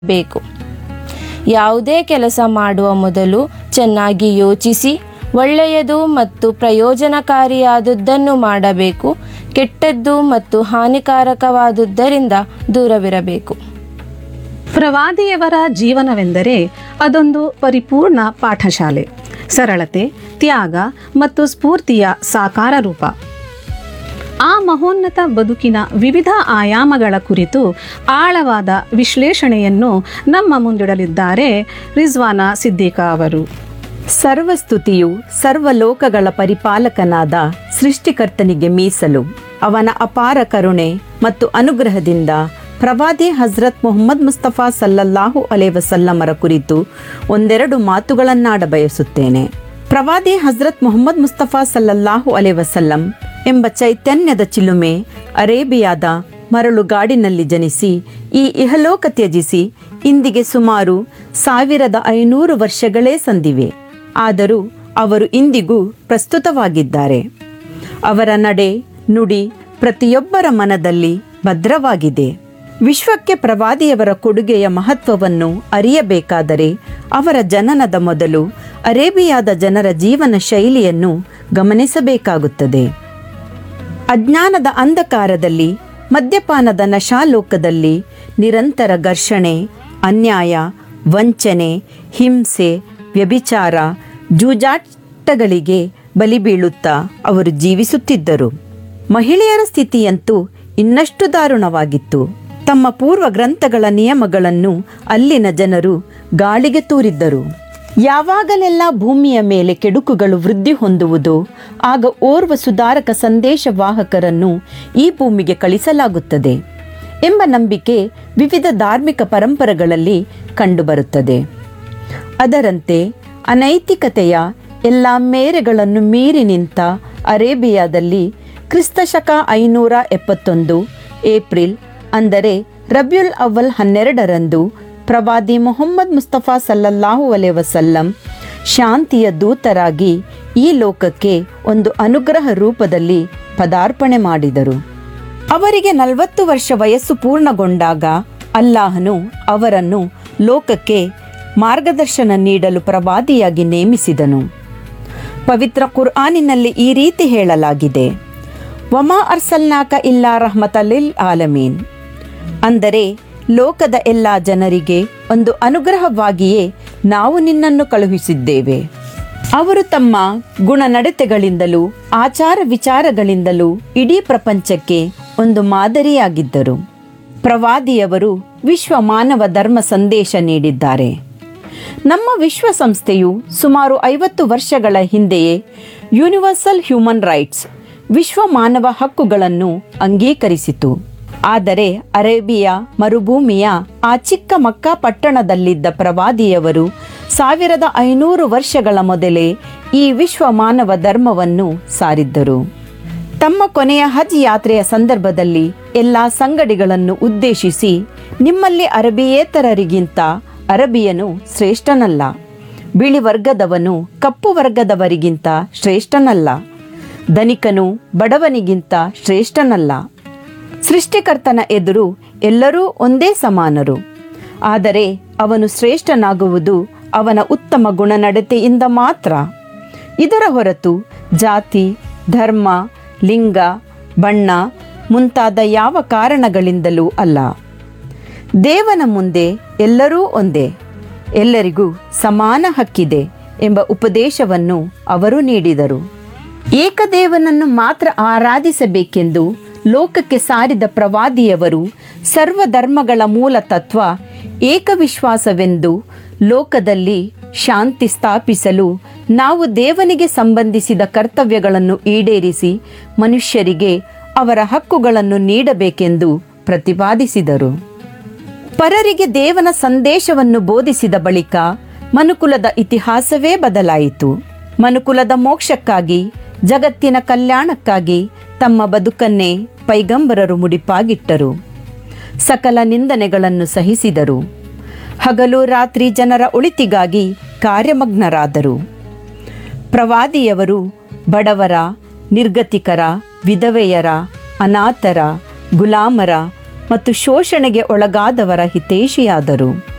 ಬೇಕು ಯಾವುದೇ ಕೆಲಸ ಮಾಡುವ ಮೊದಲು ಚೆನ್ನಾಗಿ ಯೋಚಿಸಿ ಒಳ್ಳೆಯದು ಮತ್ತು ಪ್ರಯೋಜನಕಾರಿಯಾದುದನ್ನು ಮಾಡಬೇಕು ಕೆಟ್ಟದ್ದು ಮತ್ತು ಹಾನಿಕಾರಕವಾದುದರಿಂದ ದೂರವಿರಬೇಕು ಪ್ರವಾದಿಯವರ ಜೀವನವೆಂದರೆ ಅದೊಂದು ಪರಿಪೂರ್ಣ ಪಾಠಶಾಲೆ ಸರಳತೆ ತ್ಯಾಗ ಮತ್ತು ಸ್ಫೂರ್ತಿಯ ಸಾಕಾರ ರೂಪ ಆ ಮಹೋನ್ನತ ಬದುಕಿನ ವಿವಿಧ ಆಯಾಮಗಳ ಕುರಿತು ಆಳವಾದ ವಿಶ್ಲೇಷಣೆಯನ್ನು ನಮ್ಮ ಮುಂದಿಡಲಿದ್ದಾರೆ ರಿಜ್ವಾನ ಸಿದ್ದಿಕಾ ಅವರು ಸರ್ವಸ್ತುತಿಯು ಸರ್ವಲೋಕಗಳ ಪರಿಪಾಲಕನಾದ ಸೃಷ್ಟಿಕರ್ತನಿಗೆ ಮೀಸಲು ಅವನ ಅಪಾರ ಕರುಣೆ ಮತ್ತು ಅನುಗ್ರಹದಿಂದ ಪ್ರವಾದಿ ಹಜ್ರತ್ ಮೊಹಮ್ಮದ್ ಮುಸ್ತಫಾ ಸಲ್ಲಲ್ಲಾಹು ಅಲೇ ವಸಲ್ಲಮರ ಕುರಿತು ಒಂದೆರಡು ಮಾತುಗಳನ್ನಾಡ ಬಯಸುತ್ತೇನೆ ಪ್ರವಾದಿ ಹಜ್ರತ್ ಮೊಹಮ್ಮದ್ ಮುಸ್ತಫಾ ಸಲ್ಲಲ್ಲಾಹು ಅಲೇ ವಸಲ್ಲಂ ಎಂಬ ಚೈತನ್ಯದ ಚಿಲುಮೆ ಅರೇಬಿಯಾದ ಮರಳುಗಾಡಿನಲ್ಲಿ ಜನಿಸಿ ಈ ಇಹಲೋಕ ತ್ಯಜಿಸಿ ಇಂದಿಗೆ ಸುಮಾರು ಸಾವಿರದ ಐನೂರು ವರ್ಷಗಳೇ ಸಂದಿವೆ ಆದರೂ ಅವರು ಇಂದಿಗೂ ಪ್ರಸ್ತುತವಾಗಿದ್ದಾರೆ ಅವರ ನಡೆ ನುಡಿ ಪ್ರತಿಯೊಬ್ಬರ ಮನದಲ್ಲಿ ಭದ್ರವಾಗಿದೆ ವಿಶ್ವಕ್ಕೆ ಪ್ರವಾದಿಯವರ ಕೊಡುಗೆಯ ಮಹತ್ವವನ್ನು ಅರಿಯಬೇಕಾದರೆ ಅವರ ಜನನದ ಮೊದಲು ಅರೇಬಿಯಾದ ಜನರ ಜೀವನ ಶೈಲಿಯನ್ನು ಗಮನಿಸಬೇಕಾಗುತ್ತದೆ ಅಜ್ಞಾನದ ಅಂಧಕಾರದಲ್ಲಿ ಮದ್ಯಪಾನದ ನಶಾಲೋಕದಲ್ಲಿ ನಿರಂತರ ಘರ್ಷಣೆ ಅನ್ಯಾಯ ವಂಚನೆ ಹಿಂಸೆ ವ್ಯಭಿಚಾರ ಜೂಜಾಟಗಳಿಗೆ ಬಲಿ ಬೀಳುತ್ತಾ ಅವರು ಜೀವಿಸುತ್ತಿದ್ದರು ಮಹಿಳೆಯರ ಸ್ಥಿತಿಯಂತೂ ಇನ್ನಷ್ಟು ದಾರುಣವಾಗಿತ್ತು ತಮ್ಮ ಪೂರ್ವ ಗ್ರಂಥಗಳ ನಿಯಮಗಳನ್ನು ಅಲ್ಲಿನ ಜನರು ಗಾಳಿಗೆ ತೂರಿದ್ದರು ಯಾವಾಗಲೆಲ್ಲ ಭೂಮಿಯ ಮೇಲೆ ಕೆಡುಕುಗಳು ವೃದ್ಧಿ ಹೊಂದುವುದೋ ಆಗ ಓರ್ವ ಸುಧಾರಕ ಸಂದೇಶವಾಹಕರನ್ನು ಈ ಭೂಮಿಗೆ ಕಳಿಸಲಾಗುತ್ತದೆ ಎಂಬ ನಂಬಿಕೆ ವಿವಿಧ ಧಾರ್ಮಿಕ ಪರಂಪರೆಗಳಲ್ಲಿ ಕಂಡುಬರುತ್ತದೆ ಅದರಂತೆ ಅನೈತಿಕತೆಯ ಎಲ್ಲ ಮೇರೆಗಳನ್ನು ಮೀರಿ ನಿಂತ ಅರೇಬಿಯಾದಲ್ಲಿ ಕ್ರಿಸ್ತಶಕ ಐನೂರ ಎಪ್ಪತ್ತೊಂದು ಏಪ್ರಿಲ್ ಅಂದರೆ ರಬ್ಯುಲ್ ಅವ್ವಲ್ ಹನ್ನೆರಡರಂದು ಪ್ರವಾದಿ ಮೊಹಮ್ಮದ್ ಮುಸ್ತಫಾ ಸಲ್ಲಲ್ಲಾಹು ಅಲೆ ವಸಲ್ಲಂ ಶಾಂತಿಯ ದೂತರಾಗಿ ಈ ಲೋಕಕ್ಕೆ ಒಂದು ಅನುಗ್ರಹ ರೂಪದಲ್ಲಿ ಪದಾರ್ಪಣೆ ಮಾಡಿದರು ಅವರಿಗೆ ನಲವತ್ತು ವರ್ಷ ವಯಸ್ಸು ಪೂರ್ಣಗೊಂಡಾಗ ಅಲ್ಲಾಹನು ಅವರನ್ನು ಲೋಕಕ್ಕೆ ಮಾರ್ಗದರ್ಶನ ನೀಡಲು ಪ್ರವಾದಿಯಾಗಿ ನೇಮಿಸಿದನು ಪವಿತ್ರ ಕುರ್ಆನಿನಲ್ಲಿ ಈ ರೀತಿ ಹೇಳಲಾಗಿದೆ ವಮಾ ಅರ್ಸಲ್ನಾಕ ಇಲ್ಲಾ ರಹಮತಲಿಲ್ ಆಲಮೀನ್ ಅಂದರೆ ಲೋಕದ ಎಲ್ಲ ಜನರಿಗೆ ಒಂದು ಅನುಗ್ರಹವಾಗಿಯೇ ನಾವು ನಿನ್ನನ್ನು ಕಳುಹಿಸಿದ್ದೇವೆ ಅವರು ತಮ್ಮ ಗುಣನಡತೆಗಳಿಂದಲೂ ಆಚಾರ ವಿಚಾರಗಳಿಂದಲೂ ಇಡೀ ಪ್ರಪಂಚಕ್ಕೆ ಒಂದು ಮಾದರಿಯಾಗಿದ್ದರು ಪ್ರವಾದಿಯವರು ವಿಶ್ವ ಮಾನವ ಧರ್ಮ ಸಂದೇಶ ನೀಡಿದ್ದಾರೆ ನಮ್ಮ ವಿಶ್ವಸಂಸ್ಥೆಯು ಸುಮಾರು ಐವತ್ತು ವರ್ಷಗಳ ಹಿಂದೆಯೇ ಯೂನಿವರ್ಸಲ್ ಹ್ಯೂಮನ್ ರೈಟ್ಸ್ ವಿಶ್ವ ಮಾನವ ಹಕ್ಕುಗಳನ್ನು ಅಂಗೀಕರಿಸಿತು ಆದರೆ ಅರೇಬಿಯಾ ಮರುಭೂಮಿಯ ಆ ಚಿಕ್ಕ ಮಕ್ಕಾ ಪಟ್ಟಣದಲ್ಲಿದ್ದ ಪ್ರವಾದಿಯವರು ಸಾವಿರದ ಐನೂರು ವರ್ಷಗಳ ಮೊದಲೇ ಈ ವಿಶ್ವ ಮಾನವ ಧರ್ಮವನ್ನು ಸಾರಿದ್ದರು ತಮ್ಮ ಕೊನೆಯ ಹಜ್ ಯಾತ್ರೆಯ ಸಂದರ್ಭದಲ್ಲಿ ಎಲ್ಲ ಸಂಗಡಿಗಳನ್ನು ಉದ್ದೇಶಿಸಿ ನಿಮ್ಮಲ್ಲಿ ಅರಬಿಯೇತರರಿಗಿಂತ ಅರಬಿಯನು ಶ್ರೇಷ್ಠನಲ್ಲ ಬಿಳಿ ವರ್ಗದವನು ಕಪ್ಪು ವರ್ಗದವರಿಗಿಂತ ಶ್ರೇಷ್ಠನಲ್ಲ ಧನಿಕನು ಬಡವನಿಗಿಂತ ಶ್ರೇಷ್ಠನಲ್ಲ ಸೃಷ್ಟಿಕರ್ತನ ಎದುರು ಎಲ್ಲರೂ ಒಂದೇ ಸಮಾನರು ಆದರೆ ಅವನು ಶ್ರೇಷ್ಠನಾಗುವುದು ಅವನ ಉತ್ತಮ ಗುಣನಡತೆಯಿಂದ ಮಾತ್ರ ಇದರ ಹೊರತು ಜಾತಿ ಧರ್ಮ ಲಿಂಗ ಬಣ್ಣ ಮುಂತಾದ ಯಾವ ಕಾರಣಗಳಿಂದಲೂ ಅಲ್ಲ ದೇವನ ಮುಂದೆ ಎಲ್ಲರೂ ಒಂದೇ ಎಲ್ಲರಿಗೂ ಸಮಾನ ಹಕ್ಕಿದೆ ಎಂಬ ಉಪದೇಶವನ್ನು ಅವರು ನೀಡಿದರು ಏಕದೇವನನ್ನು ಮಾತ್ರ ಆರಾಧಿಸಬೇಕೆಂದು ಲೋಕಕ್ಕೆ ಸಾರಿದ ಪ್ರವಾದಿಯವರು ಸರ್ವಧರ್ಮಗಳ ಮೂಲ ತತ್ವ ಏಕವಿಶ್ವಾಸವೆಂದು ಲೋಕದಲ್ಲಿ ಶಾಂತಿ ಸ್ಥಾಪಿಸಲು ನಾವು ದೇವನಿಗೆ ಸಂಬಂಧಿಸಿದ ಕರ್ತವ್ಯಗಳನ್ನು ಈಡೇರಿಸಿ ಮನುಷ್ಯರಿಗೆ ಅವರ ಹಕ್ಕುಗಳನ್ನು ನೀಡಬೇಕೆಂದು ಪ್ರತಿಪಾದಿಸಿದರು ಪರರಿಗೆ ದೇವನ ಸಂದೇಶವನ್ನು ಬೋಧಿಸಿದ ಬಳಿಕ ಮನುಕುಲದ ಇತಿಹಾಸವೇ ಬದಲಾಯಿತು ಮನುಕುಲದ ಮೋಕ್ಷಕ್ಕಾಗಿ ಜಗತ್ತಿನ ಕಲ್ಯಾಣಕ್ಕಾಗಿ ತಮ್ಮ ಬದುಕನ್ನೇ ಪೈಗಂಬರರು ಮುಡಿಪಾಗಿಟ್ಟರು ಸಕಲ ನಿಂದನೆಗಳನ್ನು ಸಹಿಸಿದರು ಹಗಲು ರಾತ್ರಿ ಜನರ ಒಳಿತಿಗಾಗಿ ಕಾರ್ಯಮಗ್ನರಾದರು ಪ್ರವಾದಿಯವರು ಬಡವರ ನಿರ್ಗತಿಕರ ವಿಧವೆಯರ ಅನಾಥರ ಗುಲಾಮರ ಮತ್ತು ಶೋಷಣೆಗೆ ಒಳಗಾದವರ ಹಿತೈಷಿಯಾದರು